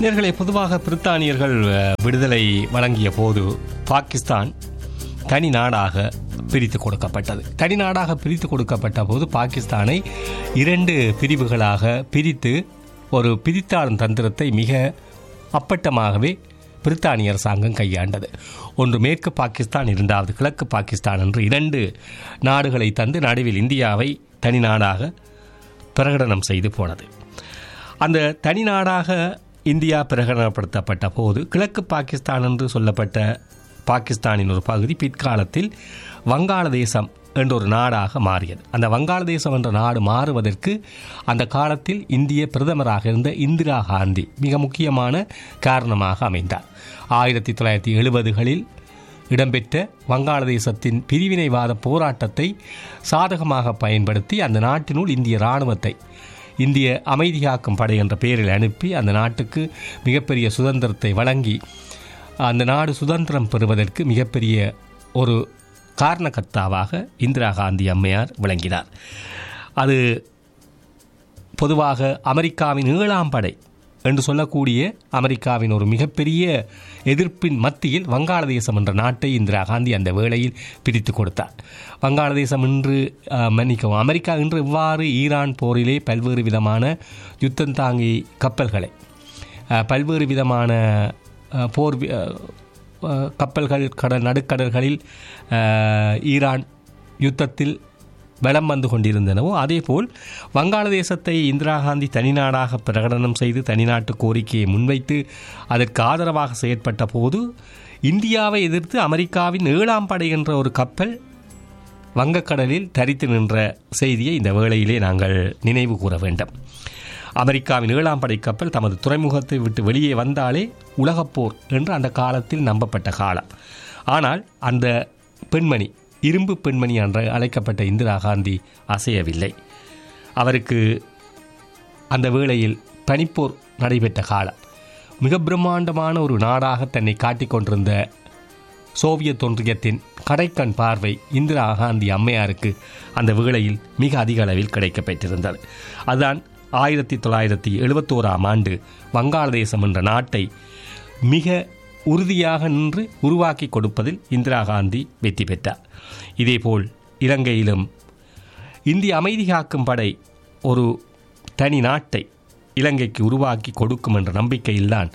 நேர்களை பொதுவாக பிரித்தானியர்கள் அஹ், விடுதலை வழங்கிய போது பாகிஸ்தான் தனி நாடாக பிரித்து கொடுக்கப்பட்டது தனி நாடாக பிரித்து கொடுக்கப்பட்ட போது பாகிஸ்தானை இரண்டு பிரிவுகளாக பிரித்து ஒரு பிரித்தாளும் தந்திரத்தை மிக அப்பட்டமாகவே பிரித்தானிய அரசாங்கம் கையாண்டது ஒன்று மேற்கு பாகிஸ்தான் இரண்டாவது கிழக்கு பாகிஸ்தான் என்று இரண்டு நாடுகளை தந்து நடுவில் இந்தியாவை தனி நாடாக பிரகடனம் செய்து போனது அந்த தனி நாடாக இந்தியா பிரகடனப்படுத்தப்பட்ட போது கிழக்கு பாகிஸ்தான் என்று சொல்லப்பட்ட பாகிஸ்தானின் ஒரு பகுதி பிற்காலத்தில் வங்காளதேசம் என்ற ஒரு நாடாக மாறியது அந்த வங்காளதேசம் என்ற நாடு மாறுவதற்கு அந்த காலத்தில் இந்திய பிரதமராக இருந்த இந்திரா காந்தி மிக முக்கியமான காரணமாக அமைந்தார் ஆயிரத்தி தொள்ளாயிரத்தி எழுபதுகளில் இடம்பெற்ற வங்காளதேசத்தின் பிரிவினைவாத போராட்டத்தை சாதகமாக பயன்படுத்தி அந்த நாட்டினுள் இந்திய இராணுவத்தை இந்திய அமைதி காக்கும் படை என்ற பெயரில் அனுப்பி அந்த நாட்டுக்கு மிகப்பெரிய சுதந்திரத்தை வழங்கி அந்த நாடு சுதந்திரம் பெறுவதற்கு மிகப்பெரிய ஒரு காரணகர்த்தாவாக இந்திரா காந்தி அம்மையார் விளங்கினார் அது பொதுவாக அமெரிக்காவின் ஏழாம் படை என்று சொல்லக்கூடிய அமெரிக்காவின் ஒரு மிகப்பெரிய எதிர்ப்பின் மத்தியில் வங்காளதேசம் என்ற நாட்டை இந்திரா காந்தி அந்த வேளையில் பிரித்து கொடுத்தார் வங்காளதேசம் இன்று அஹ், மன்னிக்கவும் அமெரிக்கா இன்று இவ்வாறு ஈரான் போரிலே பல்வேறு விதமான யுத்தம் தாங்கி கப்பல்களை அஹ், பல்வேறு விதமான அஹ், போர் வி- அஹ், அஹ், கப்பல்கள் கடல் நடுக்கடல்களில் அஹ், ஈரான் யுத்தத்தில் வலம் வந்து கொண்டிருந்தனவோ அதேபோல் வங்காளதேசத்தை இந்திரா காந்தி தனிநாடாக பிரகடனம் செய்து தனிநாட்டு கோரிக்கையை முன்வைத்து அதற்கு ஆதரவாக செயற்பட்ட போது இந்தியாவை எதிர்த்து அமெரிக்காவின் ஏழாம் படை என்ற ஒரு கப்பல் வங்கக்கடலில் தரித்து நின்ற செய்தியை இந்த வேளையிலே நாங்கள் நினைவு கூற வேண்டும் அமெரிக்காவின் ஏழாம் படை கப்பல் தமது துறைமுகத்தை விட்டு வெளியே வந்தாலே உலகப்போர் என்று அந்த காலத்தில் நம்பப்பட்ட காலம் ஆனால் அந்த பெண்மணி இரும்பு பெண்மணி என்று அழைக்கப்பட்ட இந்திரா காந்தி அசையவில்லை அவருக்கு அந்த வேளையில் பனிப்போர் நடைபெற்ற காலம் மிக பிரம்மாண்டமான ஒரு நாடாக தன்னை காட்டிக் கொண்டிருந்த சோவியத் ஒன்றியத்தின் கடைக்கண் பார்வை இந்திரா காந்தி அம்மையாருக்கு அந்த வேளையில் மிக அதிக அளவில் கிடைக்கப் பெற்றிருந்தது அதுதான் ஆயிரத்தி தொள்ளாயிரத்தி எழுபத்தோராம் ஆண்டு வங்காளதேசம் என்ற நாட்டை மிக உறுதியாக நின்று உருவாக்கி கொடுப்பதில் இந்திரா காந்தி வெற்றி பெற்றார் இதேபோல் இலங்கையிலும் இந்திய அமைதி காக்கும் படை ஒரு தனி நாட்டை இலங்கைக்கு உருவாக்கி கொடுக்கும் என்ற நம்பிக்கையில்தான்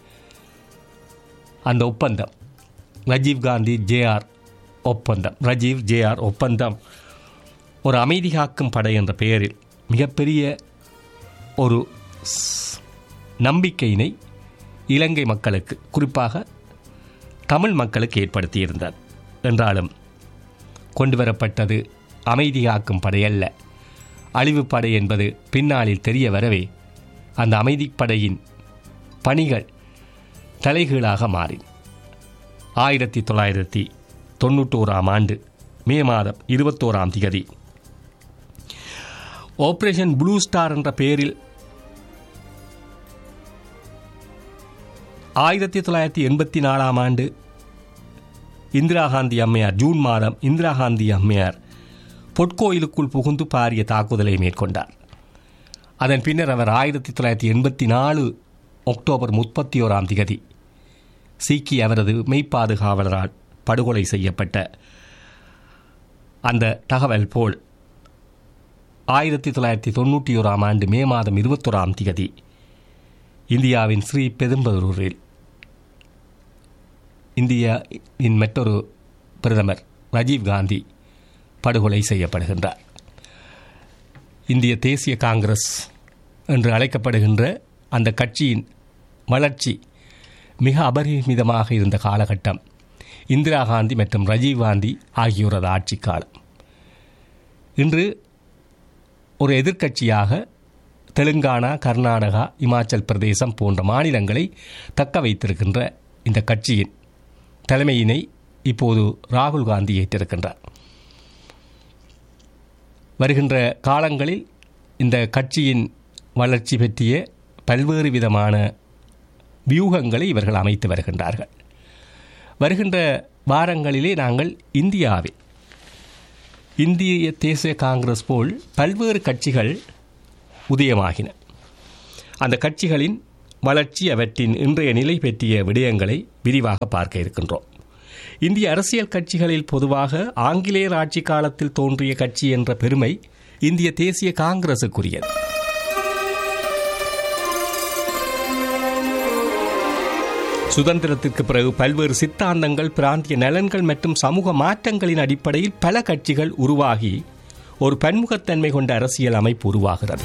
அந்த ஒப்பந்தம் ராஜீவ் காந்தி ஜேஆர் ஒப்பந்தம் ராஜீவ் ஜேஆர் ஒப்பந்தம் ஒரு அமைதி காக்கும் படை என்ற பெயரில் மிகப்பெரிய ஒரு ஸ்- நம்பிக்கையினை இலங்கை மக்களுக்கு குறிப்பாக தமிழ் மக்களுக்கு ஏற்படுத்தியிருந்தார் என்றாலும் கொண்டு வரப்பட்டது அமைதி காக்கும் படையல்ல அழிவுப் படை என்பது பின்னாளில் தெரிய வரவே அந்த அமைதிப்படையின் பணிகள் தலைகீழாக மாறின ஆயிரத்தி தொள்ளாயிரத்தி தொண்ணூற்றோராம் ஆண்டு மே மாதம் இருபத்தோராம் திகதி ஆபரேஷன் ப்ளூ ஸ்டார் என்ற பெயரில் ஆயிரத்தி தொள்ளாயிரத்தி எண்பத்தி நாலாம் ஆண்டு இந்திரா காந்தி அம்மையார் ஜூன் மாதம் இந்திரா காந்தி அம்மையார் பொற்கோயிலுக்குள் புகுந்து பாரிய தாக்குதலை மேற்கொண்டார் அதன் பின்னர் அவர் ஆயிரத்தி தொள்ளாயிரத்தி எண்பத்தி நாலு அக்டோபர் முப்பத்தி ஓராம் திகதி சீக்கிய அவரது மெய்ப்பாதுகாவலரால் படுகொலை செய்யப்பட்ட அந்த தகவல் போல் ஆயிரத்தி தொள்ளாயிரத்தி தொண்ணூற்றி ஓராம் ஆண்டு மே மாதம் இருபத்தோராம் திகதி இந்தியாவின் ஸ்ரீ பெரும்பலூரில் இந்தியாவின் மற்றொரு பிரதமர் ராஜீவ் காந்தி படுகொலை செய்யப்படுகின்றார் இந்திய தேசிய காங்கிரஸ் என்று அழைக்கப்படுகின்ற அந்த கட்சியின் வளர்ச்சி மிக அபரிமிதமாக இருந்த காலகட்டம் இந்திரா காந்தி மற்றும் ராஜீவ் காந்தி ஆகியோரது ஆட்சி காலம் இன்று ஒரு எதிர்க்கட்சியாக தெலுங்கானா கர்நாடகா இமாச்சல் பிரதேசம் போன்ற மாநிலங்களை தக்க வைத்திருக்கின்ற இந்த கட்சியின் தலைமையினை இப்போது ராகுல் காந்தி ஏற்றிருக்கின்றார் வருகின்ற காலங்களில் இந்த கட்சியின் வளர்ச்சி பற்றிய பல்வேறு விதமான வியூகங்களை இவர்கள் அமைத்து வருகின்றார்கள் வருகின்ற வாரங்களிலே நாங்கள் இந்தியாவில் இந்திய தேசிய காங்கிரஸ் போல் பல்வேறு கட்சிகள் உதயமாகின அந்த கட்சிகளின் வளர்ச்சி அவற்றின் இன்றைய நிலை பற்றிய விடயங்களை விரிவாக பார்க்க இருக்கின்றோம் இந்திய அரசியல் கட்சிகளில் பொதுவாக ஆங்கிலேயர் ஆட்சி காலத்தில் தோன்றிய கட்சி என்ற பெருமை இந்திய தேசிய காங்கிரசுக்குரியது சுதந்திரத்திற்கு பிறகு பல்வேறு சித்தாந்தங்கள் பிராந்திய நலன்கள் மற்றும் சமூக மாற்றங்களின் அடிப்படையில் பல கட்சிகள் உருவாகி ஒரு பன்முகத்தன்மை கொண்ட அரசியல் அமைப்பு உருவாகிறது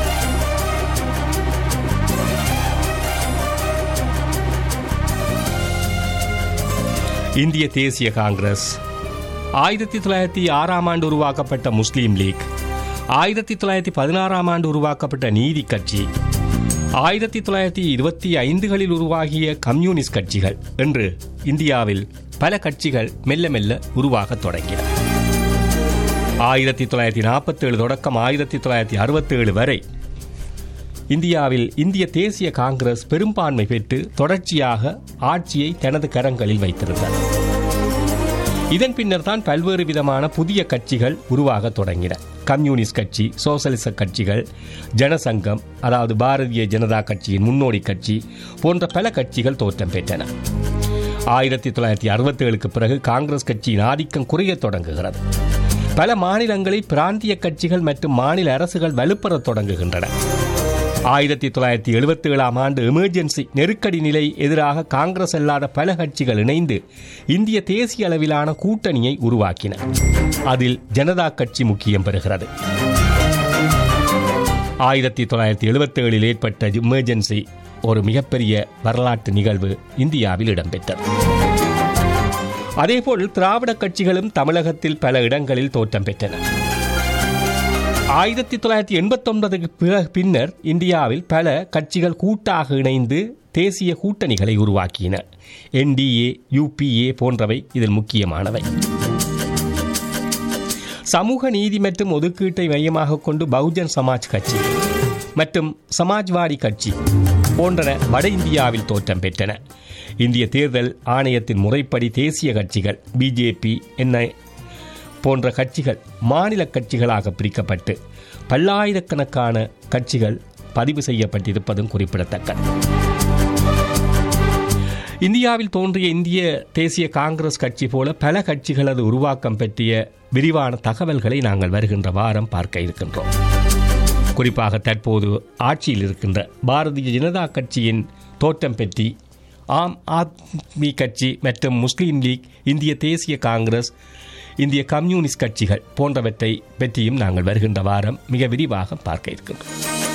இந்திய தேசிய காங்கிரஸ் ஆயிரத்தி தொள்ளாயிரத்தி ஆறாம் ஆண்டு உருவாக்கப்பட்ட முஸ்லீம் லீக் ஆயிரத்தி தொள்ளாயிரத்தி பதினாறாம் ஆண்டு உருவாக்கப்பட்ட நீதி கட்சி ஆயிரத்தி தொள்ளாயிரத்தி இருபத்தி ஐந்துகளில் உருவாகிய கம்யூனிஸ்ட் கட்சிகள் என்று இந்தியாவில் பல கட்சிகள் மெல்ல மெல்ல உருவாகத் தொடங்கின ஆயிரத்தி தொள்ளாயிரத்தி நாற்பத்தி ஏழு தொடக்கம் ஆயிரத்தி தொள்ளாயிரத்தி அறுபத்தி ஏழு வரை இந்தியாவில் இந்திய தேசிய காங்கிரஸ் பெரும்பான்மை பெற்று தொடர்ச்சியாக ஆட்சியை தனது கரங்களில் வைத்திருந்தது இதன் பின்னர் தான் பல்வேறு விதமான புதிய கட்சிகள் உருவாக தொடங்கின கம்யூனிஸ்ட் கட்சி சோசலிச கட்சிகள் ஜனசங்கம் அதாவது பாரதிய ஜனதா கட்சியின் முன்னோடி கட்சி போன்ற பல கட்சிகள் தோற்றம் பெற்றன ஆயிரத்தி தொள்ளாயிரத்தி அறுபத்தி ஏழுக்கு பிறகு காங்கிரஸ் கட்சியின் ஆதிக்கம் குறையத் தொடங்குகிறது பல மாநிலங்களில் பிராந்திய கட்சிகள் மற்றும் மாநில அரசுகள் வலுப்பெறத் தொடங்குகின்றன ஆயிரத்தி தொள்ளாயிரத்தி எழுபத்தி ஏழாம் ஆண்டு எமர்ஜென்சி நெருக்கடி நிலை எதிராக காங்கிரஸ் அல்லாத பல கட்சிகள் இணைந்து இந்திய தேசிய அளவிலான கூட்டணியை உருவாக்கின அதில் ஜனதா கட்சி முக்கியம் பெறுகிறது ஆயிரத்தி தொள்ளாயிரத்தி எழுபத்தி ஏழில் ஏற்பட்ட எமர்ஜென்சி ஒரு மிகப்பெரிய வரலாற்று நிகழ்வு இந்தியாவில் இடம்பெற்றது அதேபோல் திராவிட கட்சிகளும் தமிழகத்தில் பல இடங்களில் தோற்றம் பெற்றன ஆயிரத்தி தொள்ளாயிரத்தி எண்பத்தி ஒன்பதுக்கு பின்னர் இந்தியாவில் பல கட்சிகள் கூட்டாக இணைந்து தேசிய கூட்டணிகளை உருவாக்கின என்டிஏ யூபிஏ போன்றவை இதில் முக்கியமானவை சமூக நீதி மற்றும் ஒதுக்கீட்டை மையமாக கொண்டு பகுஜன் சமாஜ் கட்சி மற்றும் சமாஜ்வாடி கட்சி போன்றன வட இந்தியாவில் தோற்றம் பெற்றன இந்திய தேர்தல் ஆணையத்தின் முறைப்படி தேசிய கட்சிகள் பிஜேபி என்ன போன்ற கட்சிகள் மாநில கட்சிகளாக பிரிக்கப்பட்டு பல்லாயிரக்கணக்கான கட்சிகள் பதிவு செய்யப்பட்டிருப்பதும் குறிப்பிடத்தக்கது இந்தியாவில் தோன்றிய இந்திய தேசிய காங்கிரஸ் கட்சி போல பல கட்சிகளது உருவாக்கம் பற்றிய விரிவான தகவல்களை நாங்கள் வருகின்ற வாரம் பார்க்க இருக்கின்றோம் குறிப்பாக தற்போது ஆட்சியில் இருக்கின்ற பாரதிய ஜனதா கட்சியின் தோற்றம் பற்றி ஆம் ஆத்மி கட்சி மற்றும் முஸ்லீம் லீக் இந்திய தேசிய காங்கிரஸ் இந்திய கம்யூனிஸ்ட் கட்சிகள் போன்றவற்றை பற்றியும் நாங்கள் வருகின்ற வாரம் மிக விரிவாக பார்க்க இருக்கின்றோம்